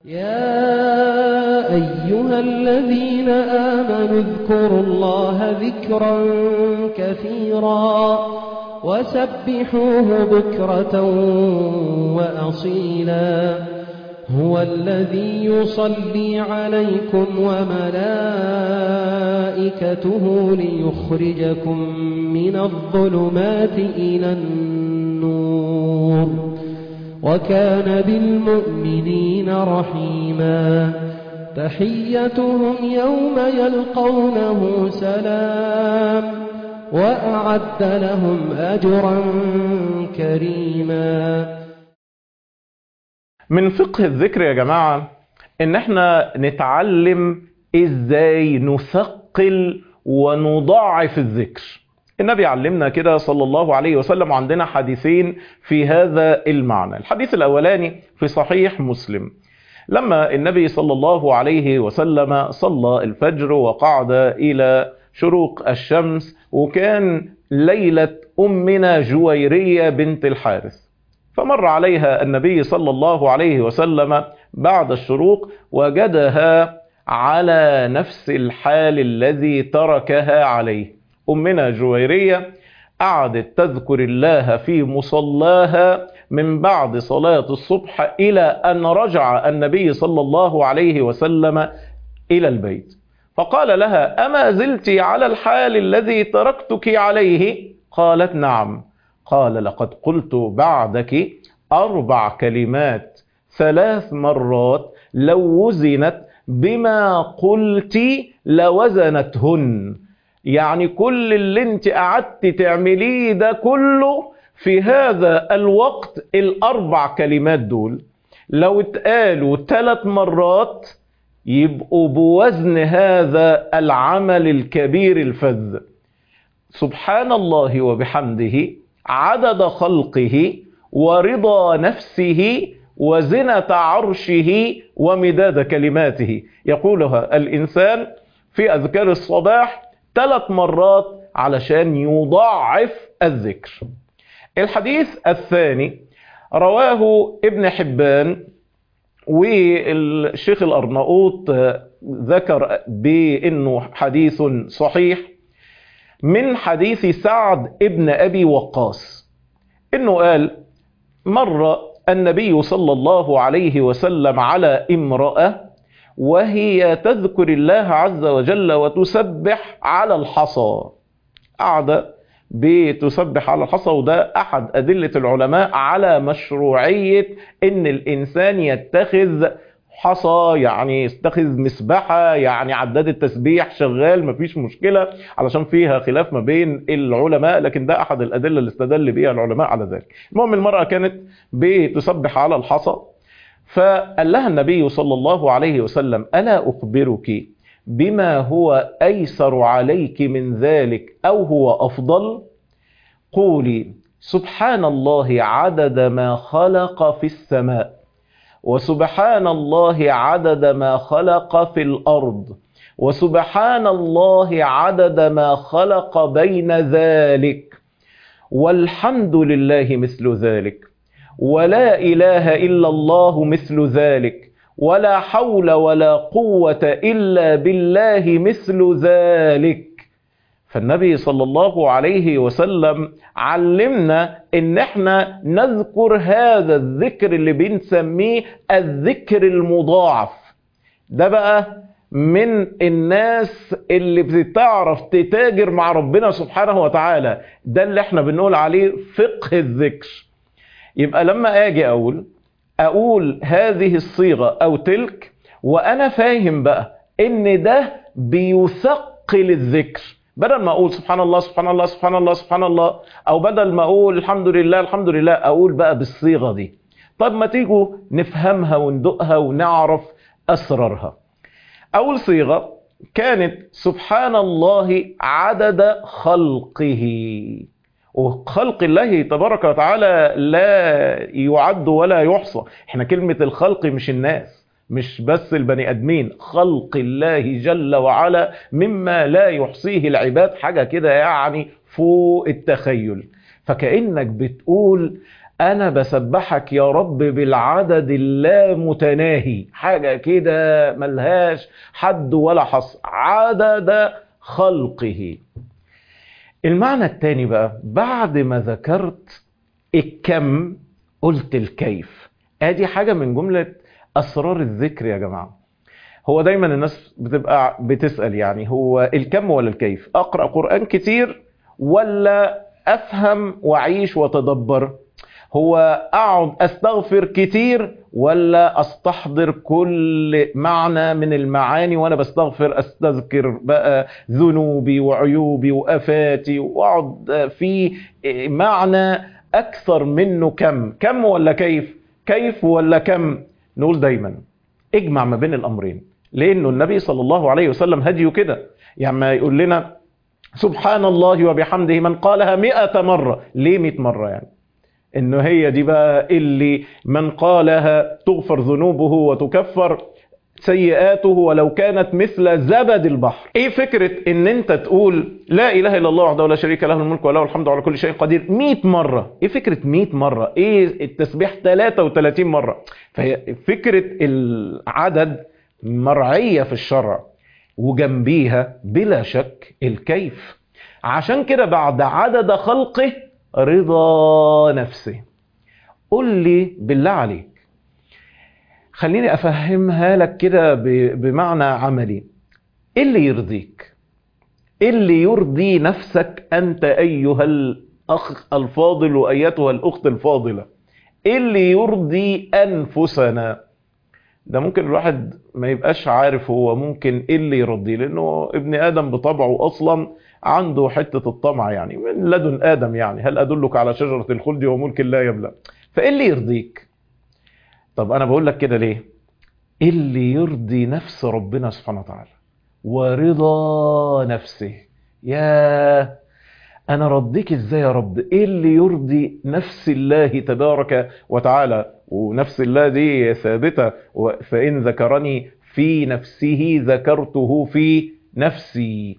يا أيها الذين آمنوا اذكروا الله ذكرا كثيرا وسبحوه بكرة وأصيلا هو الذي يصلي عليكم وملائكته ليخرجكم من الظلمات إلى النور وكان بالمؤمنين رحيما تحيتهم يوم يلقونه سلام وأعد لهم أجرا كريما من فقه الذكر يا جماعة ان احنا نتعلم ازاي نثقل ونضاعف الذكر النبي علمنا كده صلى الله عليه وسلم عندنا حديثين في هذا المعنى الحديث الاولاني في صحيح مسلم لما النبي صلى الله عليه وسلم صلى الفجر وقعد الى شروق الشمس وكان ليلة أمنا جويرية بنت الحارث فمر عليها النبي صلى الله عليه وسلم بعد الشروق وجدها على نفس الحال الذي تركها عليه أمنا جويرية قعدت تذكر الله في مصلاها من بعد صلاة الصبح إلى أن رجع النبي صلى الله عليه وسلم إلى البيت فقال لها أما زلت على الحال الذي تركتك عليه قالت نعم قال لقد قلت بعدك أربع كلمات ثلاث مرات لو وزنت بما قلت لوزنتهن يعني كل اللي انت قعدت تعمليه ده كله في هذا الوقت الأربع كلمات دول لو اتقالوا ثلاث مرات يبقوا بوزن هذا العمل الكبير الفذ سبحان الله وبحمده عدد خلقه ورضا نفسه وزنة عرشه ومداد كلماته يقولها الإنسان في أذكار الصباح ثلاث مرات علشان يضاعف الذكر الحديث الثاني رواه ابن حبان والشيخ الأرناؤوط ذكر بأنه حديث صحيح من حديث سعد ابن أبي وقاص إنه قال مر النبي صلى الله عليه وسلم على امرأة وهي تذكر الله عز وجل وتسبح على الحصى قاعدة بتسبح على الحصى وده أحد أدلة العلماء على مشروعية إن الإنسان يتخذ حصى يعني يتخذ مسبحة يعني عداد التسبيح شغال مفيش مشكلة علشان فيها خلاف ما بين العلماء لكن ده أحد الأدلة اللي استدل بها العلماء على ذلك المهم المرأة كانت بتسبح على الحصى فقال لها النبي صلى الله عليه وسلم ألا أخبرك بما هو أيسر عليك من ذلك أو هو أفضل قولي سبحان الله عدد ما خلق في السماء وسبحان الله عدد ما خلق في الأرض وسبحان الله عدد ما خلق بين ذلك والحمد لله مثل ذلك ولا إله إلا الله مثل ذلك ولا حول ولا قوة إلا بالله مثل ذلك فالنبي صلى الله عليه وسلم علمنا ان احنا نذكر هذا الذكر اللي بنسميه الذكر المضاعف ده بقى من الناس اللي بتعرف تتاجر مع ربنا سبحانه وتعالى ده اللي احنا بنقول عليه فقه الذكر يبقى لما اجي اقول اقول هذه الصيغة او تلك وانا فاهم بقى ان ده بيثقل الذكر بدل ما اقول سبحان الله سبحان الله سبحان الله سبحان الله او بدل ما اقول الحمد لله الحمد لله اقول بقى بالصيغة دي طب ما تيجوا نفهمها وندقها ونعرف اسرارها اول صيغة كانت سبحان الله عدد خلقه وخلق الله تبارك وتعالى لا يعد ولا يحصى احنا كلمة الخلق مش الناس مش بس البني ادمين خلق الله جل وعلا مما لا يحصيه العباد حاجة كده يعني فوق التخيل فكأنك بتقول انا بسبحك يا رب بالعدد اللامتناهي حاجة كده ملهاش حد ولا حصر عدد خلقه المعنى التاني بقى بعد ما ذكرت الكم قلت الكيف ادي حاجة من جملة اسرار الذكر يا جماعة هو دايما الناس بتبقى بتسأل يعني هو الكم ولا الكيف اقرأ قرآن كتير ولا افهم واعيش واتدبر هو اقعد استغفر كتير ولا استحضر كل معنى من المعاني وانا بستغفر استذكر بقى ذنوبي وعيوبي وافاتي واقعد في معنى اكثر منه كم كم ولا كيف كيف ولا كم نقول دايما اجمع ما بين الامرين لانه النبي صلى الله عليه وسلم هديه كده يعني ما يقول لنا سبحان الله وبحمده من قالها مئة مرة ليه مئة مرة يعني انه هي دي بقى اللي من قالها تغفر ذنوبه وتكفر سيئاته ولو كانت مثل زبد البحر ايه فكرة ان انت تقول لا اله الا الله وحده لا شريك له الملك وله الحمد على كل شيء قدير 100 مرة ايه فكرة 100 مرة ايه التسبيح 33 مرة فهي فكرة العدد مرعية في الشرع وجنبيها بلا شك الكيف عشان كده بعد عدد خلقه رضا نفسه قل لي بالله عليك خليني افهمها لك كده بمعنى عملي ايه اللي يرضيك ايه اللي يرضي نفسك انت ايها الاخ الفاضل وايتها الاخت الفاضله ايه اللي يرضي انفسنا ده ممكن الواحد ما يبقاش عارف هو ممكن ايه اللي يرضيه لانه ابن ادم بطبعه اصلا عنده حتة الطمع يعني من لدن ادم يعني هل ادلك على شجرة الخلد وملك لا يبلى فايه اللي يرضيك طب انا بقول لك كده ليه ايه اللي يرضي نفس ربنا سبحانه وتعالى ورضا نفسه يا انا رضيك ازاي يا رب ايه اللي يرضي نفس الله تبارك وتعالى ونفس الله دي ثابتة فإن ذكرني في نفسه ذكرته في نفسي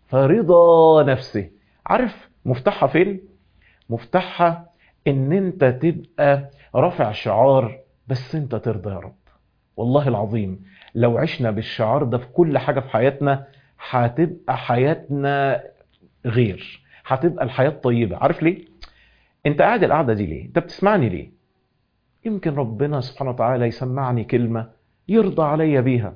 فرضا نفسه عارف مفتاحها فين مفتاحها ان انت تبقى رافع شعار بس انت ترضى يا رب والله العظيم لو عشنا بالشعار ده في كل حاجة في حياتنا هتبقى حياتنا غير هتبقى الحياة طيبة عارف ليه انت قاعد القعدة دي ليه انت بتسمعني ليه يمكن ربنا سبحانه وتعالى يسمعني كلمة يرضى عليا بيها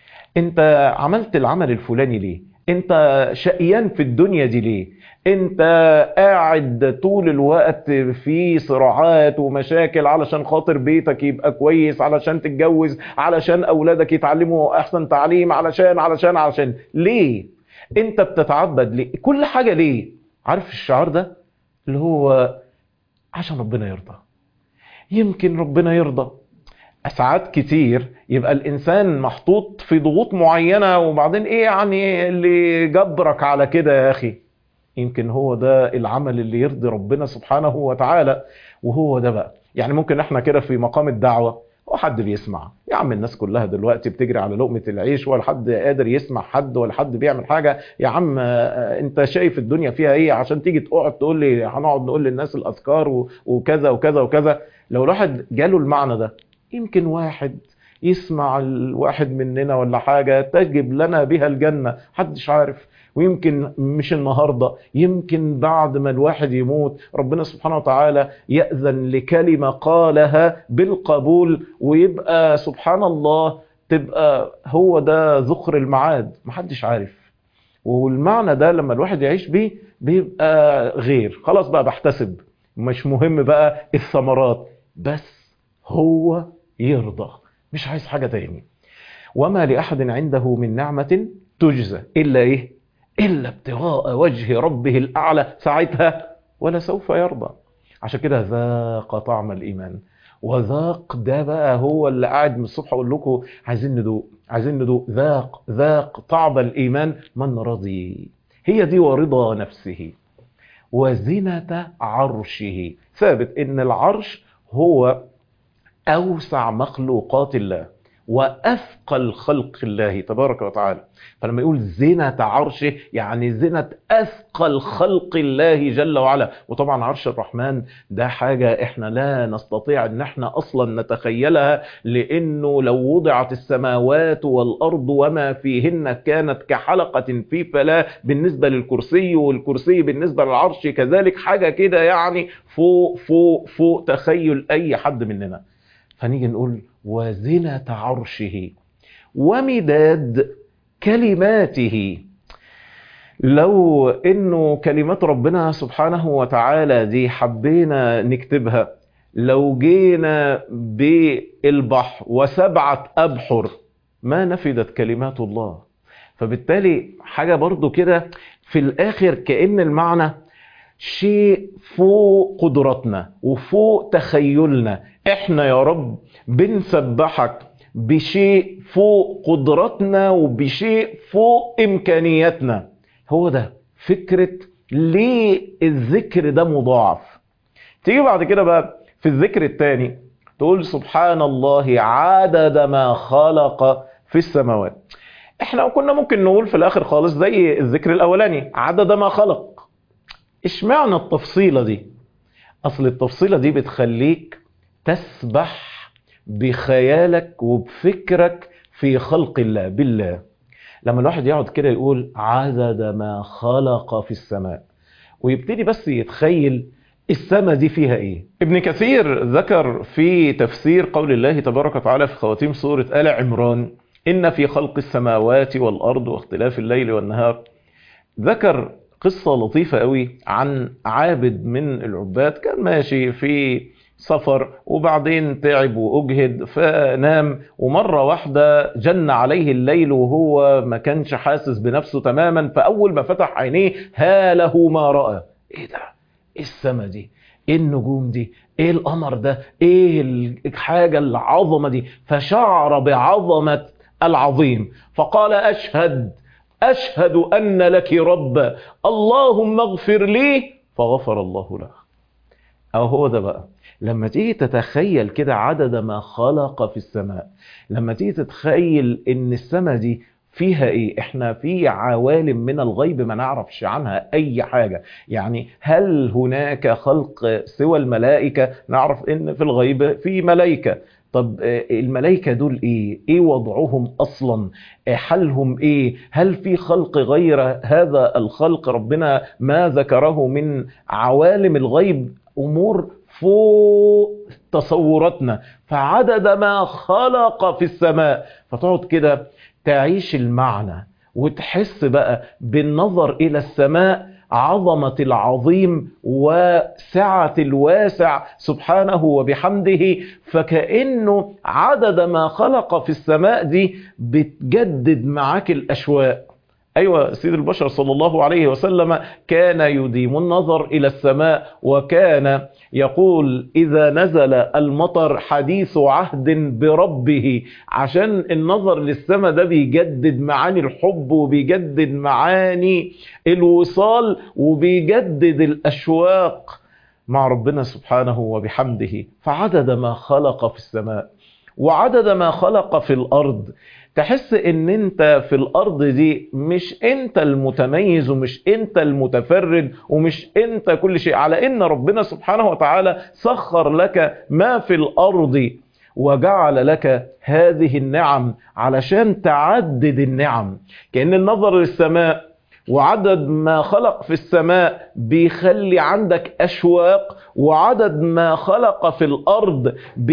انت عملت العمل الفلاني ليه انت شقيان في الدنيا دي ليه انت قاعد طول الوقت في صراعات ومشاكل علشان خاطر بيتك يبقى كويس علشان تتجوز علشان اولادك يتعلموا احسن تعليم علشان علشان علشان ليه انت بتتعبد ليه كل حاجة ليه عارف الشعار ده اللي هو عشان ربنا يرضى يمكن ربنا يرضى ساعات كتير يبقى الانسان محطوط في ضغوط معينة وبعدين ايه يعني اللي جبرك على كده يا اخي يمكن هو ده العمل اللي يرضي ربنا سبحانه وتعالى وهو ده بقى يعني ممكن احنا كده في مقام الدعوة وحد بيسمع يا عم الناس كلها دلوقتي بتجري على لقمة العيش ولا حد قادر يسمع حد ولا حد بيعمل حاجة يا عم انت شايف الدنيا فيها ايه عشان تيجي تقعد تقول لي هنقعد نقول للناس الاذكار وكذا وكذا وكذا لو الواحد جاله المعنى ده يمكن واحد يسمع الواحد مننا ولا حاجة تجب لنا بها الجنة حدش عارف ويمكن مش النهاردة يمكن بعد ما الواحد يموت ربنا سبحانه وتعالى يأذن لكلمة قالها بالقبول ويبقى سبحان الله تبقى هو ده ذخر المعاد محدش عارف والمعنى ده لما الواحد يعيش بيه بيبقى غير خلاص بقى بحتسب مش مهم بقى الثمرات بس هو يرضى مش عايز حاجة تاني وما لأحد عنده من نعمة تجزى إلا إيه إلا ابتغاء وجه ربه الأعلى ساعتها ولا سوف يرضى عشان كده ذاق طعم الإيمان وذاق ده بقى هو اللي قاعد من الصبح أقول لكم عايزين ندوق عايزين ندوق ذاق ذاق طعم الإيمان من رضي هي دي ورضا نفسه وزنة عرشه ثابت إن العرش هو أوسع مخلوقات الله وأثقل خلق الله تبارك وتعالى فلما يقول زنة عرشه يعني زنة أثقل خلق الله جل وعلا وطبعا عرش الرحمن ده حاجة احنا لا نستطيع ان احنا اصلا نتخيلها لانه لو وضعت السماوات والارض وما فيهن كانت كحلقة في فلاة بالنسبة للكرسي والكرسي بالنسبة للعرش كذلك حاجة كده يعني فوق فوق فوق تخيل اي حد مننا فنيجي نقول وزنة عرشه ومداد كلماته لو انه كلمات ربنا سبحانه وتعالى دي حبينا نكتبها لو جينا بالبحر وسبعة أبحر ما نفدت كلمات الله فبالتالي حاجة برضو كده في الآخر كأن المعنى شيء فوق قدرتنا وفوق تخيلنا احنا يا رب بنسبحك بشيء فوق قدرتنا وبشيء فوق امكانياتنا هو ده فكرة ليه الذكر ده مضاعف تيجي بعد كده بقى في الذكر الثاني تقول سبحان الله عدد ما خلق في السماوات احنا كنا ممكن نقول في الاخر خالص زي الذكر الاولاني عدد ما خلق اشمعنى التفصيلة دي اصل التفصيلة دي بتخليك تسبح بخيالك وبفكرك في خلق الله بالله لما الواحد يقعد كده يقول عدد ما خلق في السماء ويبتدي بس يتخيل السماء دي فيها ايه ابن كثير ذكر في تفسير قول الله تبارك وتعالى في خواتيم سورة آل عمران إن في خلق السماوات والأرض واختلاف الليل والنهار ذكر قصة لطيفة قوي عن عابد من العباد كان ماشي في سفر وبعدين تعب وأجهد فنام ومرة واحدة جن عليه الليل وهو ما كانش حاسس بنفسه تماما فأول ما فتح عينيه هاله ما رأى ايه ده ايه السما دي ايه النجوم دي ايه القمر ده ايه الحاجة العظمة دي فشعر بعظمة العظيم فقال أشهد أشهد أن لك رب اللهم اغفر لي فغفر الله له أو هو ده بقى لما تيجي تتخيل كده عدد ما خلق في السماء لما تيجي تتخيل ان السماء دي فيها ايه احنا في عوالم من الغيب ما نعرفش عنها اي حاجة يعني هل هناك خلق سوى الملائكة نعرف ان في الغيب في ملائكة طب الملائكة دول ايه ايه وضعهم اصلا حالهم ايه هل في خلق غير هذا الخلق ربنا ما ذكره من عوالم الغيب امور فوق تصوراتنا فعدد ما خلق في السماء فتقعد كده تعيش المعنى وتحس بقى بالنظر الى السماء عظمة العظيم وسعة الواسع سبحانه وبحمده فكأنه عدد ما خلق في السماء دي بتجدد معاك الأشواق أيوة سيد البشر صلى الله عليه وسلم كان يديم النظر إلى السماء وكان يقول إذا نزل المطر حديث عهد بربه عشان النظر للسماء ده بيجدد معاني الحب وبيجدد معاني الوصال وبيجدد الأشواق مع ربنا سبحانه وبحمده فعدد ما خلق في السماء وعدد ما خلق في الأرض تحس ان انت في الارض دي مش انت المتميز ومش انت المتفرد ومش انت كل شيء على ان ربنا سبحانه وتعالى سخر لك ما في الارض وجعل لك هذه النعم علشان تعدد النعم كأن النظر للسماء وعدد ما خلق في السماء بيخلي عندك أشواق وعدد ما خلق في الأرض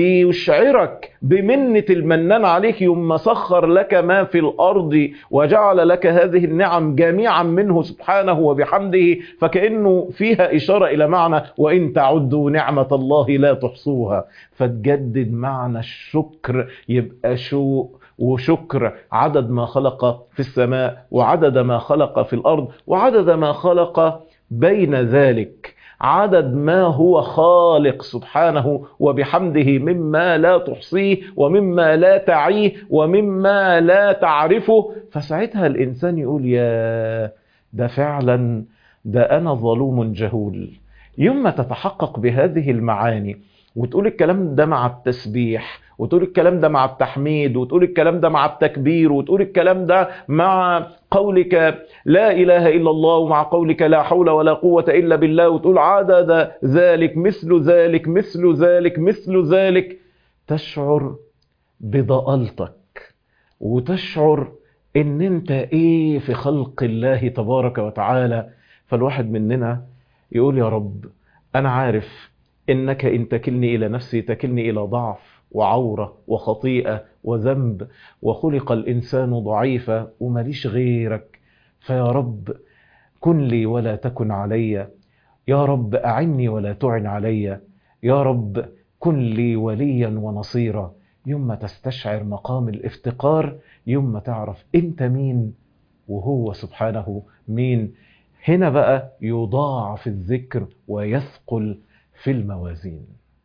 بيشعرك بمنة المنان عليك يوم سخر لك ما في الأرض وجعل لك هذه النعم جميعا منه سبحانه وبحمده فكأنه فيها إشارة إلى معنى وإن تعدوا نعمة الله لا تحصوها فتجدد معنى الشكر يبقى شوق وشكر عدد ما خلق في السماء وعدد ما خلق في الأرض وعدد ما خلق بين ذلك عدد ما هو خالق سبحانه وبحمده مما لا تحصيه ومما لا تعيه ومما لا تعرفه فساعتها الإنسان يقول يا ده فعلا ده أنا ظلوم جهول يوم ما تتحقق بهذه المعاني وتقول الكلام ده مع التسبيح وتقول الكلام ده مع التحميد وتقول الكلام ده مع التكبير وتقول الكلام ده مع قولك لا إله إلا الله ومع قولك لا حول ولا قوة إلا بالله وتقول عدد ذلك مثل ذلك مثل ذلك مثل ذلك تشعر بضالتك وتشعر ان انت ايه في خلق الله تبارك وتعالى فالواحد مننا يقول يا رب انا عارف انك ان تكلني الى نفسي تكلني الى ضعف وعورة وخطيئة وذنب وخلق الانسان ضعيفا ومليش غيرك فيا رب كن لي ولا تكن علي يا رب اعني ولا تعن علي يا رب كن لي وليا ونصيرا يوم ما تستشعر مقام الافتقار يوم ما تعرف انت مين وهو سبحانه مين هنا بقى يضاعف الذكر ويثقل في الموازين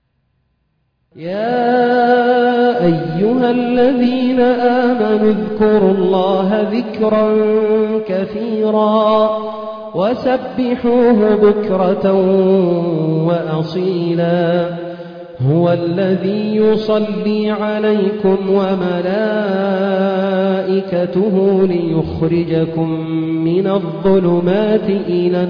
يا أيها الذين آمنوا اذكروا الله ذكرا كثيرا وسبحوه بكرة وأصيلا هو الذي يصلي عليكم وملائكته ليخرجكم من الظلمات إلى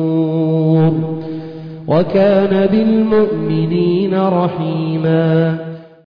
النور وكان بالمؤمنين رحيما